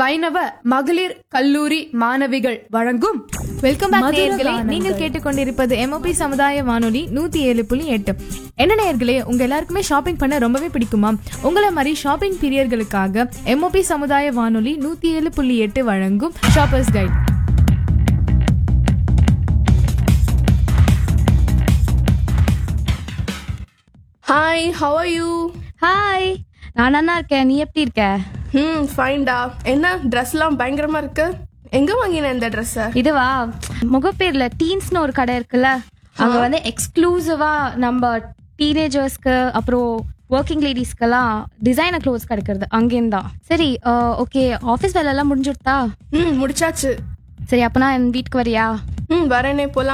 வைணவ மகளிர் கல்லூரி மாணவிகள் வழங்கும் வெல்கம் பேக் மதுர நேயர்களே கானங்கள். நீங்கள் கேட்டுக்கொண்டிருப்பது எம்ஓபி சமுதாய வானொலி நூத்தி ஏழு புள்ளி எட்டு என்ன நேயர்களே உங்க எல்லாருக்குமே ஷாப்பிங் பண்ண ரொம்பவே பிடிக்குமா உங்களை மாதிரி ஷாப்பிங் பிரியர்களுக்காக எம்ஓபி சமுதாய வானொலி நூத்தி ஏழு புள்ளி எட்டு வழங்கும் shoppers guide hi how are you hi நான் நல்லா இருக்கேன் நீ எப்படி இருக்க ம் ஃபைன்டா என்ன ட்ரெஸ்லாம் பயங்கரமா இருக்கு எங்க வாங்கின இந்த ட்ரெஸ்ஸை இதுவா முகப்பேர்ல டீன்ஸ்னு ஒரு கடை இருக்குல்ல அங்க வந்து எக்ஸ்க்ளூசிவா நம்ம டீனேஜர்ஸ்க்கு அப்புறம் ஒர்க்கிங் லேடிஸ்க்கெல்லாம் டிசைனர் க்ளோத்ஸ் கிடைக்கிறது அங்கேருந்து தான் சரி ஓகே ஆஃபீஸ் வேலை எல்லாம் முடிஞ்சுடுதா ம் முடிச்சாச்சு சரி அப்பனா என் வீட்டுக்கு வரியா ம் வரேனே போலாம்